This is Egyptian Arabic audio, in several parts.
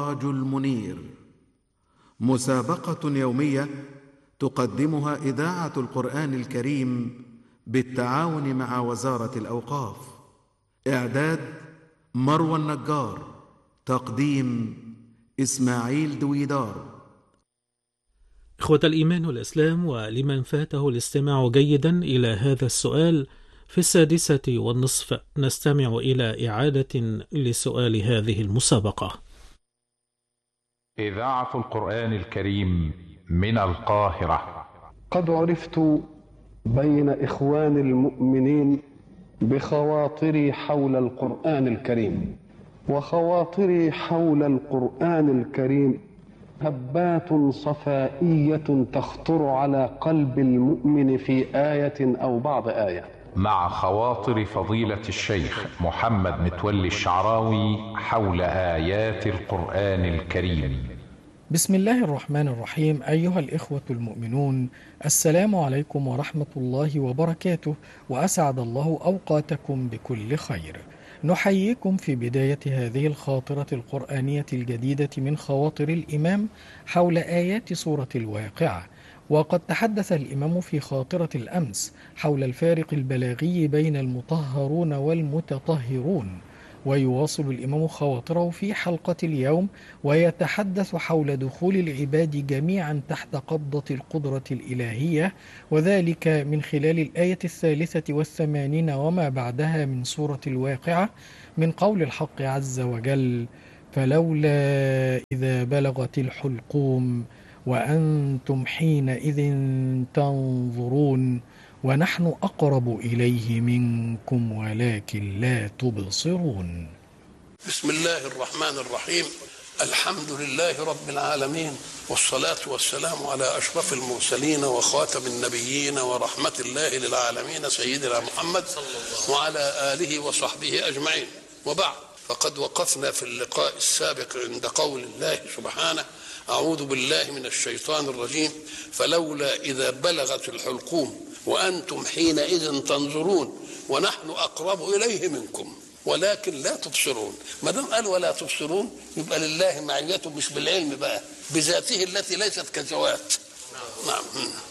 السراج المنير مسابقه يوميه تقدمها اذاعه القران الكريم بالتعاون مع وزاره الاوقاف اعداد مروى النجار تقديم اسماعيل دويدار إخوة الإيمان والإسلام ولمن فاته الاستماع جيدا إلى هذا السؤال في السادسة والنصف نستمع إلى إعادة لسؤال هذه المسابقة إذاعة القرآن الكريم من القاهرة قد عرفت بين إخوان المؤمنين بخواطري حول القرآن الكريم وخواطري حول القرآن الكريم هبات صفائية تخطر على قلب المؤمن في آية أو بعض آية مع خواطر فضيلة الشيخ محمد متولي الشعراوي حول آيات القرآن الكريم بسم الله الرحمن الرحيم أيها الإخوة المؤمنون السلام عليكم ورحمة الله وبركاته وأسعد الله أوقاتكم بكل خير نحييكم في بداية هذه الخاطرة القرآنية الجديدة من خواطر الإمام حول آيات سورة الواقعة وقد تحدث الإمام في خاطرة الأمس حول الفارق البلاغي بين المطهرون والمتطهرون ويواصل الإمام خواطره في حلقة اليوم ويتحدث حول دخول العباد جميعا تحت قبضة القدرة الإلهية وذلك من خلال الآية الثالثة والثمانين وما بعدها من سورة الواقعة من قول الحق عز وجل فلولا إذا بلغت الحلقوم وأنتم حينئذ تنظرون ونحن أقرب إليه منكم ولكن لا تبصرون بسم الله الرحمن الرحيم الحمد لله رب العالمين والصلاة والسلام على أشرف المرسلين وخاتم النبيين ورحمة الله للعالمين سيدنا محمد وعلى آله وصحبه أجمعين وبعد فقد وقفنا في اللقاء السابق عند قول الله سبحانه أعوذ بالله من الشيطان الرجيم فلولا إذا بلغت الحلقوم وأنتم حينئذ تنظرون ونحن أقرب إليه منكم ولكن لا تبصرون ما دام قال ولا تبصرون يبقى لله معيته مش بالعلم بقى بذاته التي ليست كذوات نعم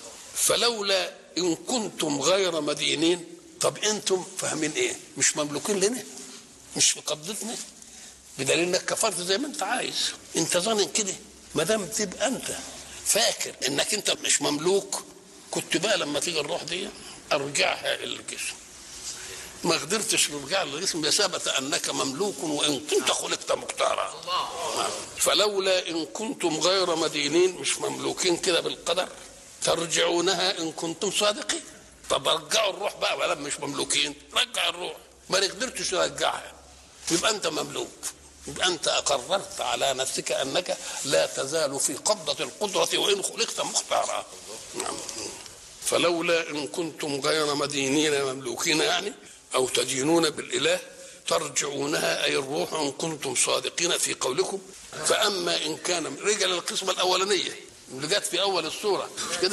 فلولا إن كنتم غير مدينين طب أنتم فاهمين إيه مش مملوكين لنا مش في قبضتنا بدليل انك كفرت زي ما انت عايز انت ظانن كده ما دام تبقى انت فاكر انك انت مش مملوك كنت بقى لما تيجي الروح دي ارجعها الى الجسم ما قدرتش ترجع للجسم بثبت انك مملوك وان كنت خلقت مختارا فلولا ان كنتم غير مدينين مش مملوكين كده بالقدر ترجعونها ان كنتم صادقين طب رجعوا الروح بقى ولا مش مملوكين رجع الروح ما قدرتش ترجعها يبقى انت مملوك يبقى انت اقررت على نفسك انك لا تزال في قبضه القدره وان خلقت مختارا نعم. فلولا ان كنتم غير مدينين مملوكين يعني او تدينون بالاله ترجعونها اي الروح ان كنتم صادقين في قولكم فاما ان كان رجل القسمه الاولانيه اللي جت في اول السوره مش كده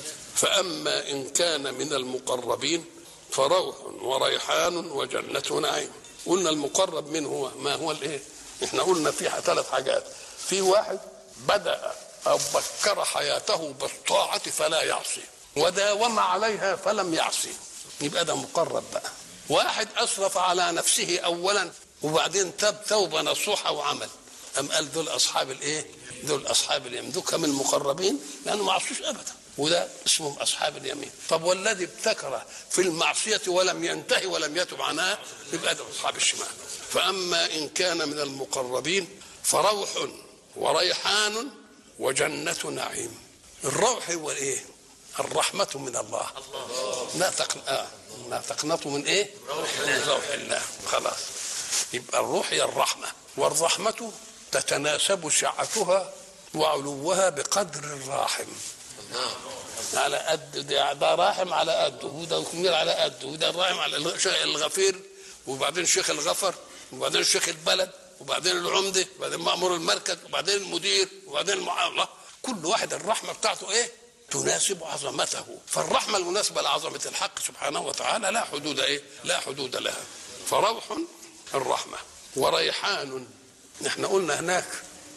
فاما ان كان من المقربين فروح وريحان وجنه نعيم قلنا المقرب منه هو ما هو الايه احنا قلنا فيها ثلاث حاجات في واحد بدا او بكر حياته بالطاعه فلا يعصي وداوم عليها فلم يعصي يبقى ده مقرب بقى واحد اسرف على نفسه اولا وبعدين تاب توبه نصوحه وعمل ام قال دول اصحاب الايه دول اصحاب اليمين دول كم المقربين لانه ما عصوش ابدا وده اسمهم اصحاب اليمين طب والذي ابتكر في المعصيه ولم ينتهي ولم يتب عنها يبقى ده اصحاب الشمال فاما ان كان من المقربين فروح وريحان وجنه نعيم الروح هو الايه الرحمه من الله لا تقن... آه. لا تقنطوا من ايه من روح الله خلاص يبقى الروح هي الرحمه والرحمه تتناسب سعتها وعلوها بقدر الراحم على قد ده, ده راحم على قده وده كبير على قده وده راحم على الغفير وبعدين شيخ الغفر وبعدين شيخ البلد وبعدين العمده وبعدين مامور المركز وبعدين المدير وبعدين المعامله كل واحد الرحمه بتاعته ايه؟ تناسب عظمته فالرحمه المناسبه لعظمه الحق سبحانه وتعالى لا حدود ايه؟ لا حدود لها فروح الرحمه وريحان احنا قلنا هناك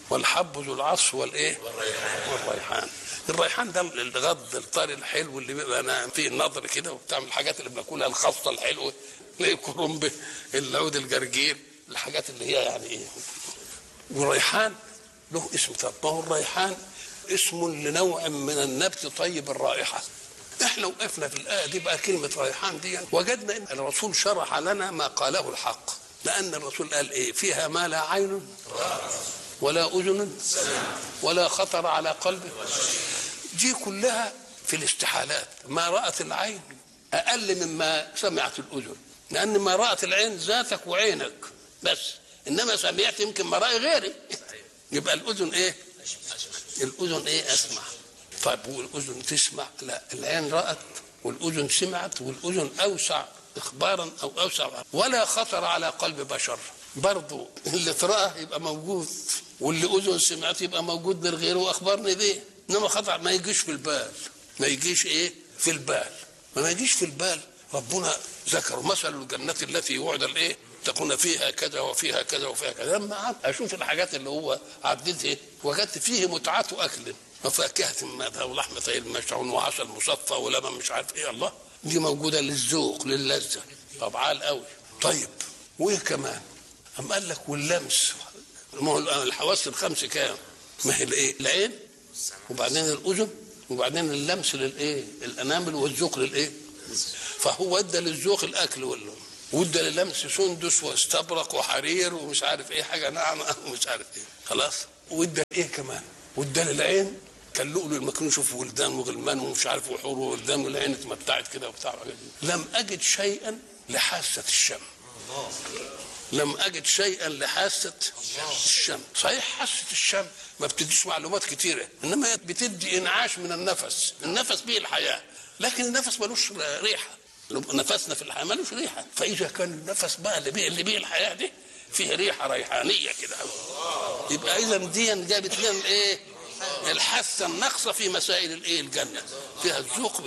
والحب ذو العصف والايه والريحان الريحان ده الغض الطري الحلو اللي بيبقى ناعم فيه النظر كده وبتعمل الحاجات اللي بناكلها الخاصه الحلوه زي الكرنب العود الجرجير الحاجات اللي هي يعني ايه والريحان له اسم طب ما هو الريحان اسم لنوع من النبت طيب الرائحه احنا وقفنا في الايه دي بقى كلمه ريحان دي وجدنا ان الرسول شرح لنا ما قاله الحق لان الرسول قال ايه فيها ما لا عين ولا اذن ولا خطر على قلب دي كلها في الاستحالات ما رات العين اقل مما سمعت الاذن لان ما رات العين ذاتك وعينك بس انما سمعت يمكن ما راي غيري يبقى الاذن ايه الاذن ايه اسمع طيب والاذن تسمع لا العين رات والاذن سمعت والاذن اوسع اخبارا او اوسع ولا خطر على قلب بشر برضه اللي تراه يبقى موجود واللي اذن سمعت يبقى موجود من غيره واخبرني بيه انما خطر ما يجيش في البال ما يجيش ايه في البال ما يجيش في البال ربنا ذكر مثل الجنة التي وعد الايه تكون فيها كذا وفيها كذا وفيها كذا لما قعدت اشوف الحاجات اللي هو عددها وجدت فيه متعة اكل وفاكهة ماذا ولحم طير مشعون وعسل مصفى ولبن مش عارف ايه الله دي موجودة للذوق للذة طب عال قوي طيب وايه كمان أم قال لك واللمس ما هو الحواس الخمس كام ما هي الايه العين وبعدين الاذن وبعدين اللمس للايه الانامل والذوق للايه فهو ادى للذوق الاكل ولا وادى للمس سندس واستبرق وحرير ومش عارف ايه حاجه ناعمه ومش عارف ايه خلاص وادى ايه كمان وادى للعين كان لؤلؤ المكنون شوف ولدان وغلمان ومش عارف وحور وولدان والعين اتمتعت كده وبتاع لم اجد شيئا لحاسه الشم لم اجد شيئا لحاسه الشم صحيح حاسه الشم ما بتديش معلومات كتيره انما بتدي انعاش من النفس النفس به الحياه لكن النفس ملوش ريحه نفسنا في الحياه ملوش ريحه فاذا كان النفس بقى اللي بيه اللي بيه الحياه دي فيه ريحه ريحانيه كده يبقى اذا دي جابت لنا الايه الحاسه الناقصه في مسائل الايه الجنه فيها الذوق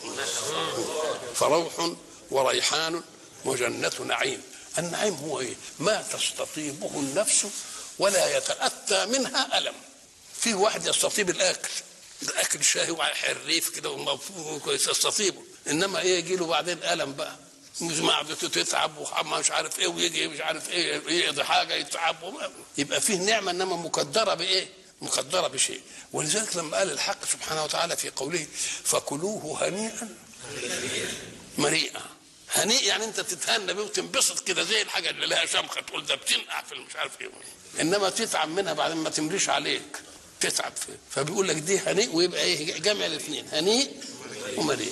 فروح وريحان وجنه نعيم النعيم هو ايه ما تستطيبه النفس ولا يتاتى منها الم في واحد يستطيب الاكل الاكل شاهي وحريف كده ومفهوم كويس يستطيبه انما ايه يجي له بعدين الم بقى مش معدته تتعب وحما مش عارف ايه ويجي مش عارف ايه يقضي حاجه يتعب يبقى فيه نعمه انما مقدره بايه؟ مقدره بشيء ولذلك لما قال الحق سبحانه وتعالى في قوله فكلوه هنيئا مريئا هنيء يعني انت تتهنى بيه وتنبسط كده زي الحاجه اللي لها شمخه تقول ده بتنقع في مش عارف ايه انما تتعب منها بعدين ما تمليش عليك تتعب فيه فبيقول لك دي هنيء ويبقى ايه جمع الاثنين هنيء ومريء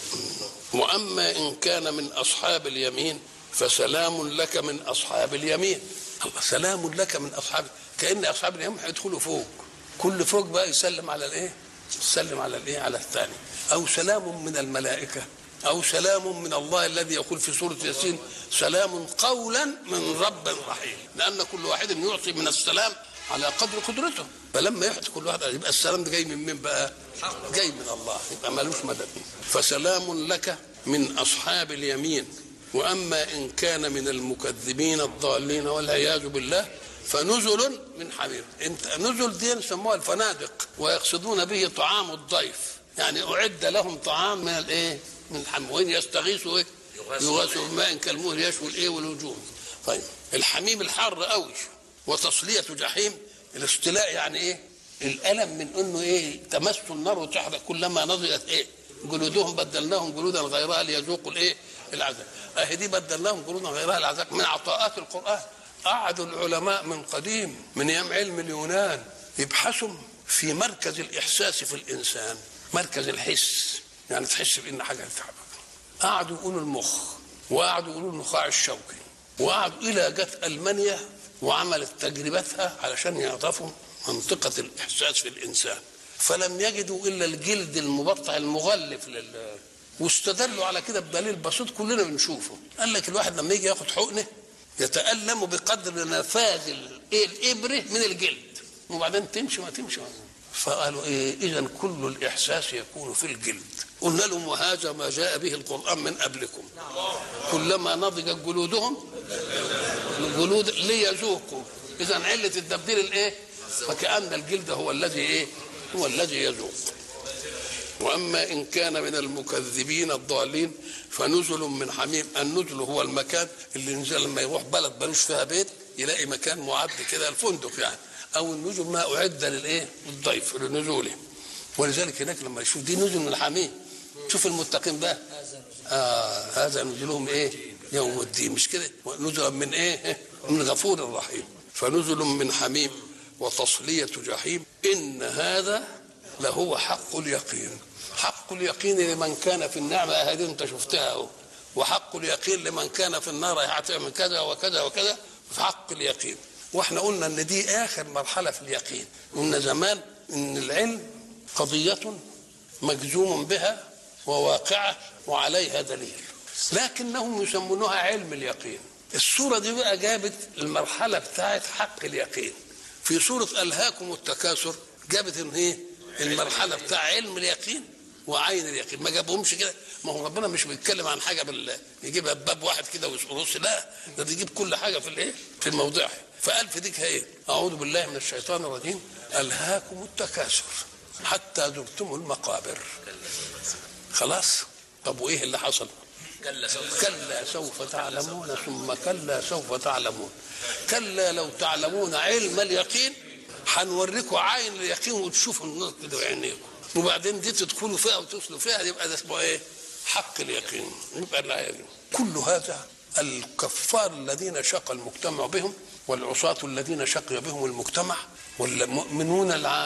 واما ان كان من اصحاب اليمين فسلام لك من اصحاب اليمين الله سلام لك من اصحاب كان اصحاب اليمين هيدخلوا فوق كل فوق بقى يسلم على الايه يسلم على الايه على الثاني او سلام من الملائكه او سلام من الله الذي يقول في سوره ياسين سلام قولا من رب رحيم لان كل واحد يعطي من السلام على قدر قدرته فلما يحط كل واحد يبقى السلام ده جاي من مين بقى؟ جاي من الله يبقى ملوش مدد فسلام لك من اصحاب اليمين واما ان كان من المكذبين الضالين والعياذ بالله فنزل من حميم انت نزل دي سموها الفنادق ويقصدون به طعام الضيف يعني اعد لهم طعام من الايه؟ من الحميم وين يستغيثوا ايه؟ يغاثوا بماء كالمهل يشوي الايه والوجوه طيب الحميم الحار قوي وتصلية جحيم الاستلاء يعني ايه الألم من انه ايه تمس النار وتحرق كلما نضجت ايه جلودهم بدلناهم جلودا غيرها ليذوقوا الايه العذاب اهي دي بدلناهم جلودا غيرها العذاب من عطاءات القرآن قعدوا العلماء من قديم من ايام علم اليونان يبحثوا في مركز الاحساس في الانسان مركز الحس يعني تحس بان حاجه تعبك قعدوا يقولوا المخ وقعدوا يقولوا النخاع الشوكي وقعدوا الى جت المانيا وعملت تجربتها علشان يعرفوا منطقة الإحساس في الإنسان فلم يجدوا إلا الجلد المبطع المغلف لل واستدلوا على كده بدليل بسيط كلنا بنشوفه قال لك الواحد لما يجي ياخد حقنه يتألم بقدر نفاذ الايه الإبرة من الجلد وبعدين تمشي ما تمشي ما فقالوا ايه اذا كل الاحساس يكون في الجلد قلنا لهم وهذا ما جاء به القران من قبلكم كلما نضجت جلودهم الجلود ليذوقوا اذا عله التبديل الايه فكأن الجلد هو الذي ايه هو الذي يذوق واما ان كان من المكذبين الضالين فنزل من حميم النزل هو المكان اللي الانسان لما يروح بلد ملوش فيها بيت يلاقي مكان معد كده الفندق يعني او النزل ما اعد للايه للضيف لنزوله ولذلك هناك لما يشوف دي نزل من حميم شوف المتقين بقى آه هذا نزلهم ايه يوم الدين مش كده نزلا من ايه من غفور رحيم فنزل من حميم وتصلية جحيم إن هذا لهو حق اليقين حق اليقين لمن كان في النعمة هذه أنت شفتها أهو وحق اليقين لمن كان في النار هتعمل كذا وكذا وكذا في حق اليقين واحنا قلنا ان دي اخر مرحله في اليقين قلنا زمان ان العلم قضيه مجزوم بها وواقعه وعليها دليل لكنهم يسمونها علم اليقين الصوره دي بقى جابت المرحله بتاعت حق اليقين في سوره الهاكم التكاثر جابت ان ايه المرحله بتاع علم اليقين وعين اليقين ما جابهمش كده ما هو ربنا مش بيتكلم عن حاجه بال يجيبها بباب واحد كده ويرص لا ده بيجيب كل حاجه في الايه في موضعها فقال في ديك ايه اعوذ بالله من الشيطان الرجيم الهاكم التكاثر حتى زرتم المقابر خلاص طب وايه اللي حصل كلا سوف كلا سوف تعلمون ثم كلا سوف تعلمون كلا لو تعلمون علم اليقين هنوريكم عين اليقين وتشوفوا النور كده بعينيكم وبعدين دي تدخلوا فيها وتصلوا فيها يبقى ده اسمه ايه؟ حق اليقين يبقى الآية دي. كل هذا الكفار الذين شق المجتمع بهم والعصاة الذين شقي بهم المجتمع والمؤمنون العام